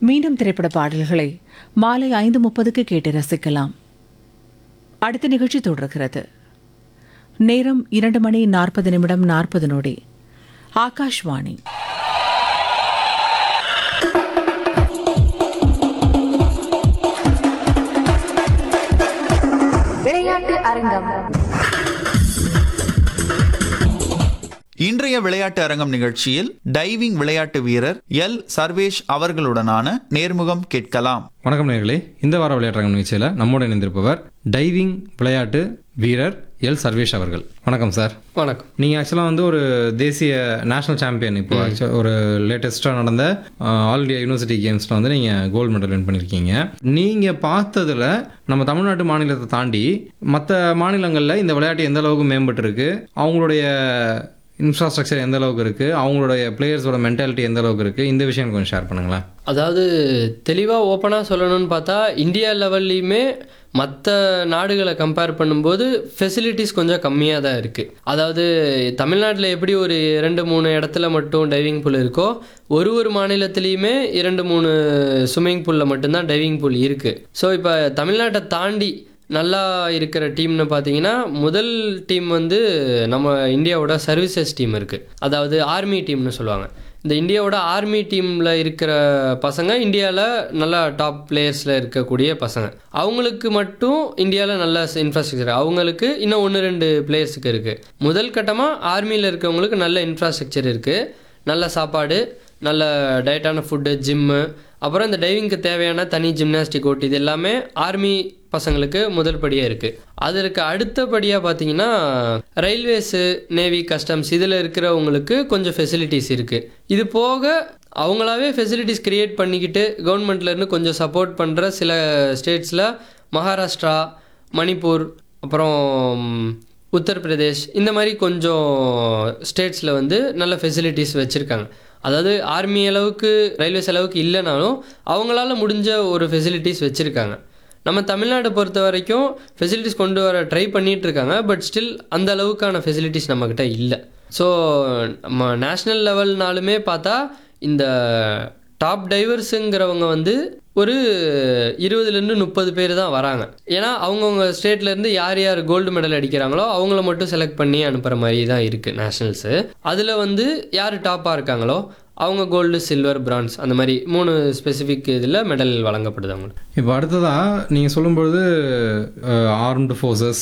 மீண்டும் திரைப்பட பாடல்களை மாலை ஐந்து முப்பதுக்கு கேட்டு ரசிக்கலாம் அடுத்த நிகழ்ச்சி தொடர்கிறது நேரம் இரண்டு மணி நாற்பது நிமிடம் நாற்பது நொடி ஆகாஷ்வாணி விளையாட்டு அரங்கம் இன்றைய விளையாட்டு அரங்கம் நிகழ்ச்சியில் டைவிங் விளையாட்டு வீரர் எல் சர்வேஷ் அவர்களுடனான நேர்முகம் கேட்கலாம் வணக்கம் நேர்களே இந்த வார விளையாட்டுரங்கம் நிகழ்ச்சியில் நம்மோடு இணைந்திருப்பவர் டைவிங் விளையாட்டு வீரர் எல் சர்வேஷ் அவர்கள் வணக்கம் சார் வணக்கம் நீங்கள் ஆக்சுவலாக வந்து ஒரு தேசிய நேஷனல் சாம்பியன் இப்போ actual- ஒரு லேட்டஸ்ட்டாக நடந்த ஆல் இண்டியா யூனிவர்சிட்டி கேம்ஸில் வந்து நீங்கள் கோல்டு மெடல் வின் பண்ணியிருக்கீங்க நீங்கள் பார்த்ததுல நம்ம தமிழ்நாட்டு மாநிலத்தை தாண்டி மற்ற மாநிலங்களில் இந்த விளையாட்டு எந்த அளவுக்கு மேம்பட்டிருக்கு அவங்களுடைய இன்ஃப்ராஸ்ட்ரக்சர் எந்த அளவுக்கு இருக்குது அவங்களுடைய பிளேயர்ஸோட மென்டாலிட்டி எந்த அளவுக்கு இருக்குது இந்த விஷயம் கொஞ்சம் ஷேர் பண்ணுங்களேன் அதாவது தெளிவாக ஓப்பனாக சொல்லணும்னு பார்த்தா இந்தியா லெவல்லையுமே மற்ற நாடுகளை கம்பேர் பண்ணும்போது ஃபெசிலிட்டிஸ் கொஞ்சம் கம்மியாக தான் இருக்குது அதாவது தமிழ்நாட்டில் எப்படி ஒரு இரண்டு மூணு இடத்துல மட்டும் டைவிங் பூல் இருக்கோ ஒரு ஒரு மாநிலத்துலேயுமே இரண்டு மூணு ஸ்விம்மிங் பூலில் மட்டும்தான் டைவிங் பூல் இருக்குது ஸோ இப்போ தமிழ்நாட்டை தாண்டி நல்லா இருக்கிற டீம்னு பார்த்தீங்கன்னா முதல் டீம் வந்து நம்ம இந்தியாவோட சர்வீசஸ் டீம் இருக்குது அதாவது ஆர்மி டீம்னு சொல்லுவாங்க இந்த இந்தியாவோட ஆர்மி டீமில் இருக்கிற பசங்க இந்தியாவில் நல்லா டாப் பிளேயர்ஸில் இருக்கக்கூடிய பசங்க அவங்களுக்கு மட்டும் இந்தியாவில் நல்ல இன்ஃப்ராஸ்ட்ரக்சர் அவங்களுக்கு இன்னும் ஒன்று ரெண்டு பிளேயர்ஸுக்கு இருக்குது முதல் கட்டமாக ஆர்மியில் இருக்கவங்களுக்கு நல்ல இன்ஃப்ராஸ்ட்ரக்சர் இருக்குது நல்ல சாப்பாடு நல்ல டயட்டான ஃபுட்டு ஜிம்மு அப்புறம் இந்த டைவிங்க்கு தேவையான தனி ஜிம்னாஸ்டிக் கோட் இது எல்லாமே ஆர்மி பசங்களுக்கு முதல் படியாக இருக்குது அதற்கு அடுத்தபடியாக பார்த்தீங்கன்னா ரயில்வேஸு நேவி கஸ்டம்ஸ் இதில் இருக்கிறவங்களுக்கு கொஞ்சம் ஃபெசிலிட்டிஸ் இருக்குது இது போக அவங்களாவே ஃபெசிலிட்டிஸ் க்ரியேட் பண்ணிக்கிட்டு கவர்மெண்ட்லேருந்து கொஞ்சம் சப்போர்ட் பண்ணுற சில ஸ்டேட்ஸில் மகாராஷ்டிரா மணிப்பூர் அப்புறம் உத்தரப்பிரதேஷ் இந்த மாதிரி கொஞ்சம் ஸ்டேட்ஸில் வந்து நல்ல ஃபெசிலிட்டிஸ் வச்சுருக்காங்க அதாவது ஆர்மி அளவுக்கு ரயில்வேஸ் அளவுக்கு இல்லைனாலும் அவங்களால முடிஞ்ச ஒரு ஃபெசிலிட்டிஸ் வச்சுருக்காங்க நம்ம தமிழ்நாடு பொறுத்த வரைக்கும் ஃபெசிலிட்டிஸ் கொண்டு வர ட்ரை பண்ணிட்டு இருக்காங்க பட் ஸ்டில் அந்த அளவுக்கான ஃபெசிலிட்டிஸ் நம்மக்கிட்ட இல்லை ஸோ நம்ம நேஷ்னல் லெவல்னாலுமே பார்த்தா இந்த டாப் டைவர்ஸுங்கிறவங்க வந்து ஒரு இருபதுலேருந்து முப்பது பேர் தான் வராங்க ஏன்னா அவங்கவுங்க ஸ்டேட்லேருந்து யார் யார் கோல்டு மெடல் அடிக்கிறாங்களோ அவங்கள மட்டும் செலக்ட் பண்ணி அனுப்புகிற மாதிரி தான் இருக்குது நேஷ்னல்ஸு அதில் வந்து யார் டாப்பாக இருக்காங்களோ அவங்க கோல்டு சில்வர் பிரான்ஸ் அந்த மாதிரி மூணு ஸ்பெசிஃபிக் இதில் மெடல் வழங்கப்படுது அவங்களுக்கு இப்போ அடுத்ததாக நீங்கள் சொல்லும்பொழுது ஆர்ம்டு ஃபோர்ஸஸ்